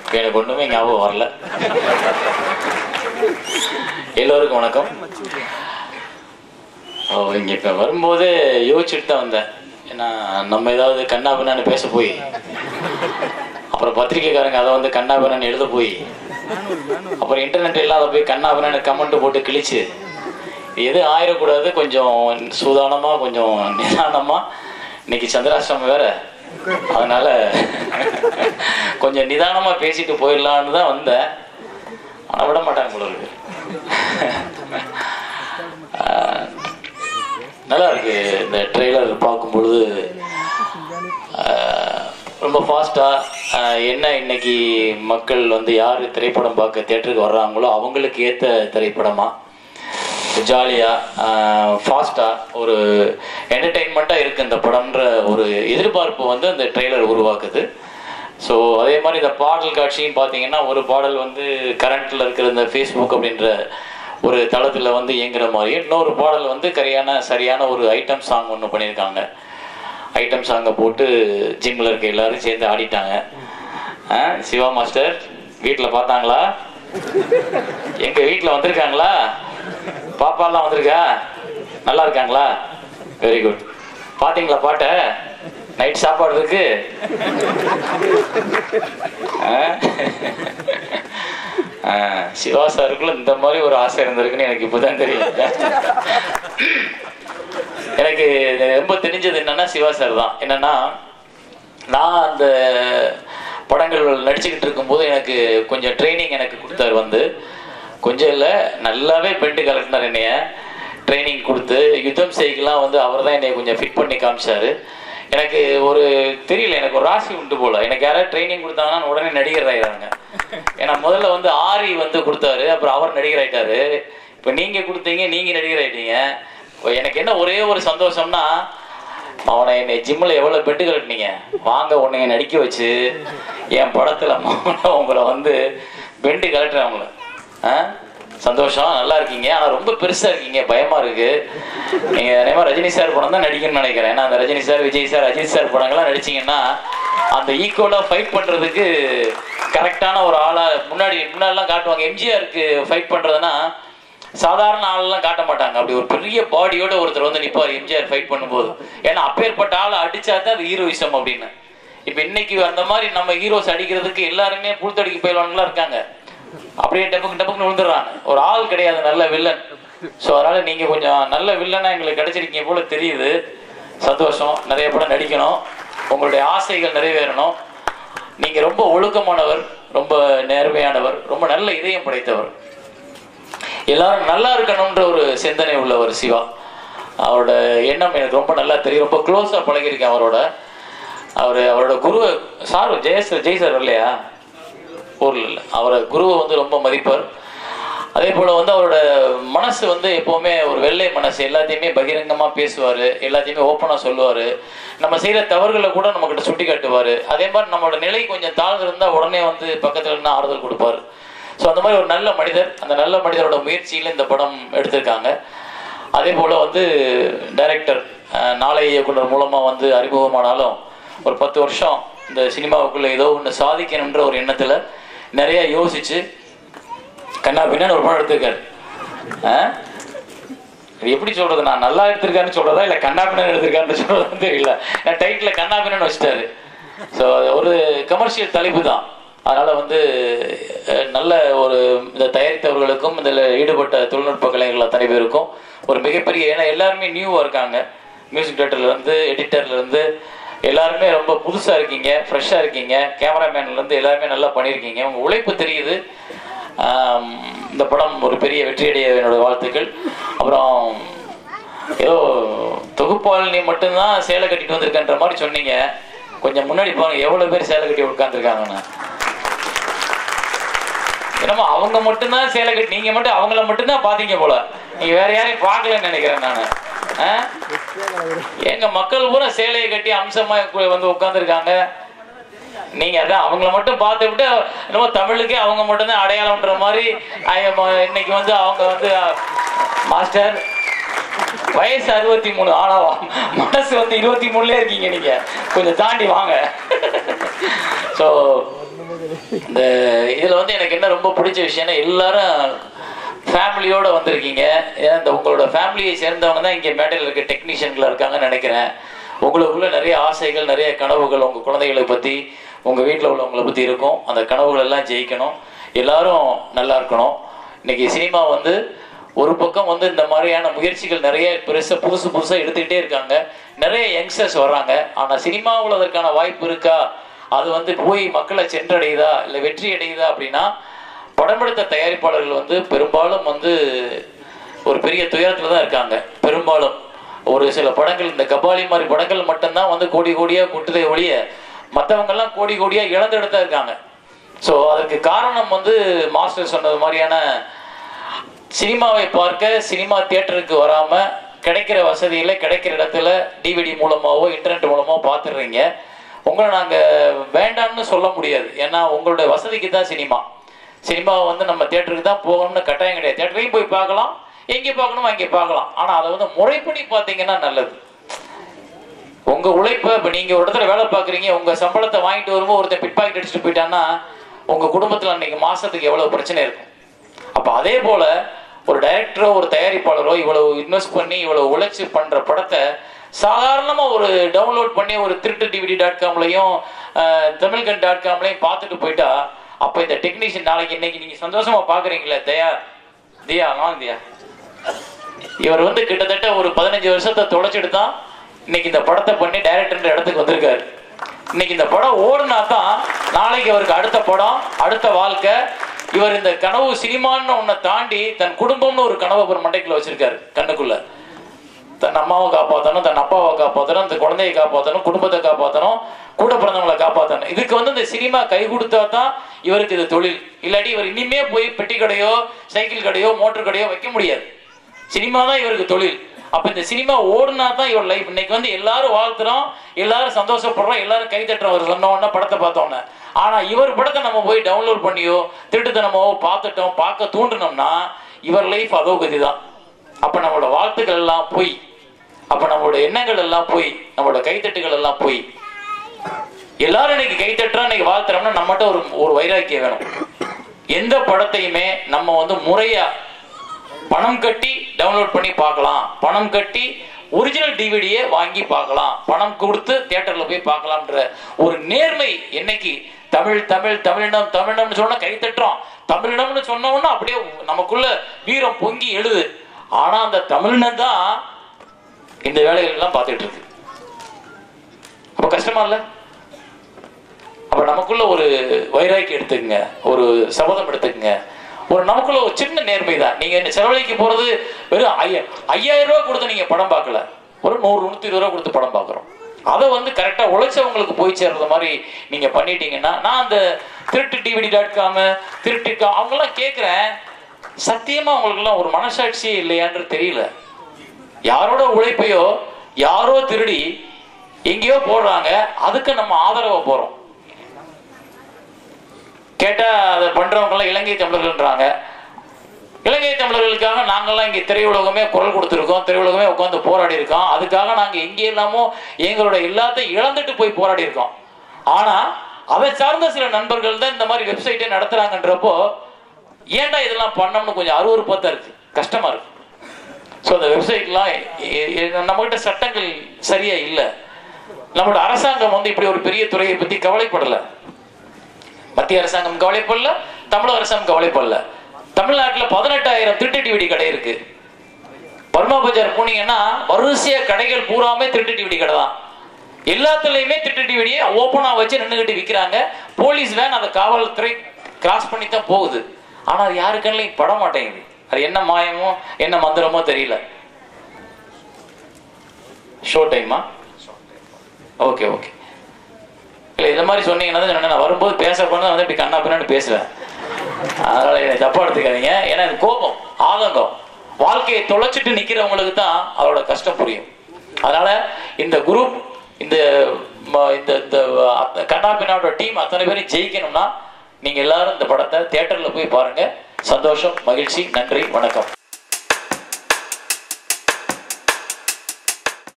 எனக்கு ஒண்ணுமே ஞாபகம் வரல எல்லோருக்கும் வணக்கம் ஓ இங்க இப்ப வரும்போது யோசிச்சுட்டு தான் வந்தேன் ஏன்னா நம்ம ஏதாவது கண்ணா பின்னான்னு பேச போய் அப்புறம் பத்திரிக்கைக்காரங்க அதை வந்து கண்ணா பின்னான்னு எழுத போய் அப்புறம் இன்டர்நெட் இல்லாத போய் கண்ணா பின்னான்னு கமெண்ட் போட்டு கிழிச்சு எது ஆயிடக்கூடாது கொஞ்சம் சூதானமா கொஞ்சம் நிதானமா இன்னைக்கு சந்திராஷ்டிரமம் வேற அதனால கொஞ்சம் நிதானமா பேசிட்டு போயிடலான்னு தான் வந்தேன் ஆனா விட மாட்டாங்க போல இருக்கு ஆஹ், நல்லா இருக்கு இந்த ட்ரெய்லர் பார்க்கும் பொழுது ஆஹ், ரொம்ப ஃபாஸ்ட்டாக என்ன இன்னைக்கு மக்கள் வந்து யார் திரைப்படம் பார்க்க தேட்டருக்கு வர்றாங்களோ அவங்களுக்கு ஏற்ற திரைப்படமா ஜாலியாக ஃபாஸ்ட்டாக ஒரு என்டர்டெயின்மெண்ட்டாக இருக்குது இந்த படம்ன்ற ஒரு எதிர்பார்ப்பு வந்து அந்த ட்ரெய்லர் உருவாக்குது ஸோ அதே மாதிரி இந்த பாடல் காட்சியும் பார்த்தீங்கன்னா ஒரு பாடல் வந்து கரண்ட்டில் இருக்கிற இந்த ஃபேஸ்புக் அப்படின்ற ஒரு தளத்தில் வந்து இயங்குற மாதிரியும் இன்னொரு பாடல் வந்து கரையான சரியான ஒரு ஐட்டம் சாங் ஒன்று பண்ணியிருக்காங்க ஐட்டம் சாங்கை போட்டு ஜிம்மில் இருக்க எல்லாரும் சேர்ந்து ஆடிட்டாங்க ஆ, சிவா மாஸ்டர் வீட்டில் பார்த்தாங்களா எங்க வீட்டில் வந்திருக்காங்களா பாப்பாலாம் வந்திருக்கா நல்லா இருக்காங்களா வெரி குட் பாத்தீங்களா பாட்டை நைட் சாப்பாடு இருக்கு ஆ? ஆ, சிவா சாருக்குள்ள இந்த மாதிரி ஒரு ஆசை இருந்திருக்குன்னு எனக்கு இப்போதான் தெரியும் எனக்கு இது ரொம்ப தெரிஞ்சது என்னன்னா சிவா சார் தான் என்னன்னா நான் அந்த படங்கள் நடிச்சுக்கிட்டு இருக்கும்போது எனக்கு கொஞ்சம் ட்ரைனிங் எனக்கு கொடுத்தாரு வந்து கொஞ்சம் இல்லை நல்லாவே பெண்டு கலட்டினார் என்னைய ட்ரைனிங் கொடுத்து யுத்தம் செய்கலாம் வந்து அவர் தான் என்னை கொஞ்சம் ஃபிட் பண்ணி காமிச்சாரு எனக்கு ஒரு தெரியல எனக்கு ஒரு ராசி உண்டு போல எனக்கு யாராவது ட்ரைனிங் கொடுத்தாங்கன்னா உடனே நடிகர் ஆயிடுறாங்க ஏன்னா முதல்ல வந்து ஆரி வந்து கொடுத்தாரு அப்புறம் அவர் நடிகர் ஆயிட்டாரு இப்போ நீங்க கொடுத்தீங்க நீங்க நடிகர் ஆயிட்டீங்க இப்போ எனக்கு என்ன ஒரே ஒரு சந்தோஷம்னா அவனை என்னை ஜிம்மில் எவ்வளோ பெட்டு கட்டினீங்க வாங்க உன்னைய நடிக்க வச்சு என் படத்தில் மகனை உங்களை வந்து பெண்டு கலட்டுறேன் உங்களை ஆ சந்தோஷம் நல்லா இருக்கீங்க ஆனால் ரொம்ப பெருசாக இருக்கீங்க பயமாக இருக்கு நீங்கள் அதே மாதிரி ரஜினி சார் படம் தான் நடிக்கணும்னு நினைக்கிறேன் ஏன்னா அந்த Rajini sir Vijay sir Ajith sir படங்கள்லாம் நடிச்சீங்கன்னா அந்த ஈக்குவலாக ஃபைட் பண்ணுறதுக்கு கரெக்டான ஒரு ஆளாக முன்னாடி முன்னாடிலாம் காட்டுவாங்க எம்ஜிஆருக்கு ஃபைட் பண்ணுறதுன்னா சாதாரண ஆளெல்லாம் காட்ட மாட்டாங்க அப்படி ஒரு பெரிய பாடியோட ஒருத்தர் வந்து நிப்பார் எம்ஜிஆர் ஃபைட் பண்ணும்போது ஏன்னா அப்பேற்பட்ட ஆளை அடிச்சா தான் அது ஹீரோயிசம் அப்படின்னு இப்போ இன்னைக்கு அந்த மாதிரி நம்ம ஹீரோஸ் அடிக்கிறதுக்கு எல்லாருமே புழுத்தடிக்கு போயிடுவாங்களா இருக்காங்க அப்படியே டப்புக்கு டப்புக்குன்னு விழுந்துடுறாங்க ஒரு ஆள் கிடையாது நல்ல வில்லன் ஸோ அதனால நீங்க கொஞ்சம் நல்ல வில்லனா எங்களுக்கு கிடைச்சிருக்கீங்க போல தெரியுது சந்தோஷம் நிறைய படம் நடிக்கணும் உங்களுடைய ஆசைகள் நிறைவேறணும் நீங்க ரொம்ப ஒழுக்கமானவர் ரொம்ப நேர்மையானவர் ரொம்ப நல்ல இதயம் படைத்தவர் எல்லாரும் நல்லா இருக்கணும்ன்ற ஒரு சிந்தனை உள்ளவர் சிவா அவரோட எண்ணம் எனக்கு ரொம்ப நல்லா தெரியும் ரொம்ப க்ளோஸாக பழகியிருக்கேன் அவரோட அவர் அவரோட குரு சார் ஜெயஸ் ஜெய் சார் இல்லையா ஊரில் இல்லை அவரை குருவை வந்து ரொம்ப மதிப்பார் அதே போல் வந்து அவரோட மனசு வந்து எப்போவுமே ஒரு வெள்ளை மனசு எல்லாத்தையுமே பகிரங்கமாக பேசுவார் எல்லாத்தையுமே ஓப்பனாக சொல்லுவார் நம்ம செய்கிற தவறுகளை கூட நம்மக்கிட்ட சுட்டி காட்டுவார் அதே மாதிரி நம்மளோட நிலை கொஞ்சம் தாழ்ந்து இருந்தால் உடனே வந்து பக்கத்தில் இருந்து ஆறுதல் கொடுப்பார் ஸோ அந்த மாதிரி ஒரு நல்ல மனிதர் அந்த நல்ல மனிதரோட முயற்சியில் இந்த படம் எடுத்திருக்காங்க அதே போல் வந்து டைரக்டர் நாளைய இயக்குனர் மூலமாக வந்து அறிமுகமானாலும் ஒரு பத்து வருஷம் இந்த சினிமாவுக்குள்ள ஏதோ ஒன்று சாதிக்கணுன்ற ஒரு எண்ணத்தில் நிறைய யோசிச்சு கண்ணா பின்னான்னு ஒரு படம் எடுத்திருக்காரு ஆ? இது எப்படி சொல்றது நான் நல்லா எடுத்திருக்காருன்னு சொல்றதா இல்லை கண்ணா பின்னான்னு எடுத்திருக்காருன்னு சொல்றதா தெரியல நான் டைட்டில் கண்ணா பின்னான்னு வச்சுட்டாரு ஸோ ஒரு கமர்ஷியல் தலைப்பு தான் அதனால வந்து அஹ், நல்ல ஒரு இந்த தயாரித்தவர்களுக்கும் இதில் ஈடுபட்ட தொழில்நுட்ப கலைஞர்கள் அத்தனை பேருக்கும் ஒரு மிகப்பெரிய ஏன்னா எல்லாருமே நியூவாக இருக்காங்க மியூசிக் டேரக்டர்லேருந்து எடிட்டர்லேருந்து எல்லாருமே ரொம்ப புதுசாக இருக்கீங்க ஃப்ரெஷ்ஷாக இருக்கீங்க கேமராமேன்லேருந்து எல்லாருமே நல்லா பண்ணியிருக்கீங்க உங்க உழைப்பு தெரியுது ஆம், இந்த படம் ஒரு பெரிய வெற்றியடைய என்னோட வாழ்த்துக்கள் அப்புறம் ஏதோ தொகுப்பாளினி மட்டும்தான் சேலை கட்டிட்டு வந்திருக்கன்ற மாதிரி சொன்னீங்க கொஞ்சம் முன்னாடி பாருங்க எவ்வளவு பேர் சேலை கட்டி உட்காந்துருக்காங்கன்னு என்னமோ அவங்க மட்டும்தான் சேலை கட்டி நீங்க மட்டும் அவங்கள மட்டும்தான் பாத்தீங்க போல நீங்க வேற யாரையும் பார்க்கலன்னு நினைக்கிறேன் நானு ஆ? எங்க மக்கள் பூரா சேலையை கட்டி அம்சமா கு- வந்து உட்காந்துருக்காங்க நீங்க அதான் அவங்கள மட்டும் பார்த்து விட்டு என்னமோ தமிழுக்கே அவங்க மட்டும்தான் அடையாளம்ன்ற மாதிரி ஐ- ம- இன்னைக்கு வந்து அவங்க வந்து அஹ், மாஸ்டர் வயசு அறுபத்தி மூணு ஆனா மனசு வந்து இருபத்தி மூணுல இருக்கீங்க நீங்க கொஞ்சம் தாண்டி வாங்க ஸோ இந்த இதில் வந்து எனக்கு என்ன ரொம்ப பிடிச்ச விஷயம்னா எல்லாரும் ஃபேமிலியோட வந்திருக்கீங்க ஏன் இந்த உங்களோட ஃபேமிலியை சேர்ந்தவங்க தான் இங்கே மேடையில் இருக்க டெக்னீஷியன்கள் இருக்காங்கன்னு நினைக்கிறேன் உங்களுக்குள்ள நிறைய ஆசைகள் நிறைய கனவுகள் உங்கள் குழந்தைகளை பற்றி உங்கள் வீட்டில் உள்ளவங்களை பற்றி இருக்கும் அந்த கனவுகள் எல்லாம் ஜெயிக்கணும் எல்லாரும் நல்லா இருக்கணும் இன்னைக்கு சினிமா வந்து ஒரு பக்கம் வந்து இந்த மாதிரியான முயற்சிகள் நிறைய பெருசாக புதுசு புதுசாக எடுத்துக்கிட்டே இருக்காங்க நிறைய யங்ஸ்டர்ஸ் வர்றாங்க ஆனால் சினிமாவில் அதற்கான வாய்ப்பு இருக்கா அது வந்து போய் மக்களை சென்றடையுதா இல்லை வெற்றி அடையுதா அப்படின்னா படமெடுத்த தயாரிப்பாளர்கள் வந்து பெரும்பாலும் வந்து ஒரு பெரிய துயரத்தில் தான் இருக்காங்க பெரும்பாலும் ஒரு சில படங்கள் இந்த கபாலி மாதிரி படங்கள் மட்டும்தான் வந்து கோடி கோடியாக கொட்டுதே ஒழிய மற்றவங்கெல்லாம் கோடி கோடியாக இழந்துட்டு தான் இருக்காங்க ஸோ அதுக்கு காரணம் வந்து மாஸ்டர் சொன்னது மாதிரியான சினிமாவை பார்க்க சினிமா தியேட்டருக்கு வராம கிடைக்கிற வசதியில கிடைக்கிற இடத்துல டிவிடி மூலமாவோ இன்டர்நெட் மூலமாவோ பார்த்துடுறீங்க உங்களை நாங்க வேண்டாம்னு சொல்ல முடியாது ஏன்னா உங்களுடைய வசதிக்கு தான் சினிமா சினிமா வந்து நம்ம தியேட்டருக்கு தான் போகணும்னு கட்டாயம் கிடையாது தியேட்டரையும் போய் பார்க்கலாம் எங்கே பார்க்கணுமோ அங்கே பார்க்கலாம் ஆனா அதை வந்து முறைப்படி பார்த்தீங்கன்னா நல்லது உங்க உழைப்பை இப்ப நீங்க ஒரு இடத்துல வேலை பார்க்குறீங்க உங்க சம்பளத்தை வாங்கிட்டு வரும்போது ஒருத்தன் பிட் பாக்கெட் அடிச்சுட்டு போயிட்டான்னா உங்க குடும்பத்துல அன்னைக்கு மாசத்துக்கு எவ்வளவு பிரச்சனை இருக்கும் அப்ப அதே போல ஒரு டைரக்டரோ ஒரு தயாரிப்பாளரோ இவ்வளவு இன்வெஸ்ட் பண்ணி இவ்வளவு உழைச்சி பண்ற படத்தை சாதாரணமா ஒரு டவுன்லோட் பண்ணி ஒரு திருட்டு டிவிடி டாட் காம்லையும் தமிழ்கன் டாட் காம்லையும் பார்த்துட்டு போயிட்டா அப்ப இந்த டெக்னீஷியன் நாளைக்கு இன்னைக்கு நீங்க சந்தோஷமா பாக்குறீங்களே தயா தியா வாங்க தியா இவர் வந்து கிட்டத்தட்ட ஒரு பதினஞ்சு வருஷத்தை தொலைச்சிட்டு தான் இன்னைக்கு இந்த படத்தை பண்ணி டைரக்டர் இடத்துக்கு வந்திருக்காரு இன்னைக்கு இந்த படம் ஓடுனா தான் நாளைக்கு அவருக்கு அடுத்த படம் அடுத்த வாழ்க்கை இவர் இந்த கனவு சினிமான்னு ஒன்றை தாண்டி தன் குடும்பம்னு ஒரு கனவை ஒரு மண்டைக்குள்ள வச்சிருக்காரு கண்ணுக்குள்ள தன் அம்மாவை காப்பாற்றணும் தன் அப்பாவை காப்பாற்றணும் இந்த குழந்தையை காப்பாற்றணும் குடும்பத்தை காப்பாற்றணும் கூட பிறந்தவங்களை காப்பாற்றணும் இதுக்கு வந்து இந்த சினிமா கை கொடுத்தா தான் இவருக்கு இது தொழில் இல்லாட்டி இவர் இனிமே போய் பெட்டி கடையோ சைக்கிள் கடையோ மோட்டர் கடையோ வைக்க முடியாது சினிமா தான் இவருக்கு தொழில் அப்ப இந்த சினிமா ஓடுனா தான் இவர் லைஃப் இன்னைக்கு வந்து எல்லாரும் வாழ்த்துறோம் எல்லாரும் சந்தோஷப்படுறோம் எல்லாரும் கை தட்டுறோம் அவர் சொன்ன உடனே படத்தை பார்த்தோன்னே ஆனா இவர் படத்தை நம்ம போய் டவுன்லோட் பண்ணியோ திருட்டுத்தனமாவோ பார்த்துட்டோம் பார்க்க தூண்டினோம்னா இவர் லைஃப் அதோ கதி தான் அப்ப நம்மளோட வாழ்த்துக்கள் எல்லாம் போய் அப்ப நம்மளோட எண்ணங்கள் எல்லாம் போய் நம்மளோட கைத்தட்டுகள் எல்லாம் போய் எல்லாரும் இன்னைக்கு கைத்தட்டுறோம் இன்னைக்கு வாழ்த்துறோம்னா நம்மகிட்ட ஒரு ஒரு வைராக்கியம் வேணும் எந்த படத்தையுமே நம்ம வந்து முறையா பணம் கட்டி டவுன்லோட் பண்ணி பார்க்கலாம் பணம் கட்டி ஒரிஜினல் டிவிடியை வாங்கி பார்க்கலாம் பணம் கொடுத்து தியேட்டர்ல போய் பார்க்கலாம்ன்ற ஒரு நேர்மை என்னைக்கு தமிழ் தமிழ் தமிழினம் தமிழினம்னு சொன்னா கை தட்டுறோம் தமிழினம்னு சொன்னோம்னா அப்படியே நமக்குள்ள வீரம் பொங்கி எழுது ஆனா அந்த தமிழினம் தான் இந்த வேலைகள் எல்லாம் பார்த்துட்டு இருக்கு அப்ப கஷ்டமா இல்ல அப்ப நமக்குள்ள ஒரு வைராக்கி எடுத்துக்கங்க ஒரு சபதம் எடுத்துக்கங்க ஒரு நமக்குள்ள ஒரு சின்ன நேர்மை தான் நீங்க இந்த செலவழிக்க போறது வெறும் ஐயா ஐயாயிரம் ரூபாய் கொடுத்து நீங்க படம் பார்க்கல ஒரு நூறு நூத்தி இருபது ரூபா கொடுத்து படம் பார்க்குறோம் அதை வந்து கரெக்டா உழைச்சவங்களுக்கு போய் சேர்றது மாதிரி நீங்க பண்ணிட்டீங்கன்னா நான் அந்த திருட்டு டிவிடி டாட் காம் திருட்டு கா- அவங்கெல்லாம் கேட்குறேன் சத்தியமா அவங்களுக்குலாம் ஒரு மனசாட்சியே இல்லையான்றது தெரியல யாரோட உழைப்பையோ யாரோ திருடி எங்கேயோ போடுறாங்க அதுக்கு நம்ம ஆதரவை போறோம் கேட்டா அதை பண்றவங்க எல்லாம் இலங்கை தமிழர்கள்ன்றாங்க இலங்கை தமிழர்களுக்காக நாங்கெல்லாம் இங்கே திரையுலகமே குரல் கொடுத்துருக்கோம் திரையுலகமே உட்காந்து போராடி இருக்கோம் அதுக்காக நாங்க எங்கே எல்லாமோ எங்களோட எல்லாத்தையும் இழந்துட்டு போய் போராடி இருக்கோம் ஆனா அதை சார்ந்த சில நண்பர்கள் தான் இந்த மாதிரி வெப்சைட்டே நடத்துறாங்கன்றப்போ ஏன்டா இதெல்லாம் பண்ணோம்னு கொஞ்சம் அருவருப்பா தான் இருக்கு கஷ்டமா இருக்கு ஸோ அந்த வெப்சைட்லாம் நம்மகிட்ட சட்டங்கள் சரியா இல்லை நம்மளோட அரசாங்கம் வந்து இப்படி ஒரு பெரிய துறையை பத்தி கவலைப்படலை மத்திய அரசாங்கம் கவலைப்படல தமிழக அரசாங்கம் கவலைப்படல தமிழ்நாட்டுல பதினெட்டாயிரம் திருட்டு டிவிடி கடை இருக்கு பர்மா பஜார் போனீங்கன்னா வரிசையா கடைகள் பூராமே திருட்டு டிவிடி கடை தான் எல்லாத்துலயுமே திருட்டு டிவிடியை ஓப்பனா வச்சு நின்றுகிட்டு விற்கிறாங்க போலீஸ் வேன் அதை காவல்துறை கிராஸ் பண்ணி தான் போகுது ஆனா அது யாரு கண்ணிலையும் பட மாட்டேங்குது அது என்ன மாயமோ என்ன மந்திரமோ தெரியல ஷோ டைமா ஓகே ஓகே இல்லை இந்த மாதிரி சொன்னீங்கன்னா தான் சொன்னேன், நான் வரும்போது பேச போனா வந்து இப்படி கண்ணா பின்னாடி பேசுவேன் அதனால என்னை தப்பா எடுத்துக்காதீங்க ஏன்னா எனக்கு கோபம் ஆதங்கம் வாழ்க்கையை தொலைச்சிட்டு நிக்கிறவங்களுக்கு தான் அவரோட கஷ்டம் புரியும் அதனால இந்த குரூப் இந்த ம- இந்த இந்த அத்த- கண்ணா பின்னாவோட டீம் அத்தனை பேரும் ஜெயிக்கணும்னா நீங்க எல்லாரும் இந்த படத்தை தியேட்டர்ல போய் பாருங்க சந்தோஷம் மகிழ்ச்சி நன்றி வணக்கம்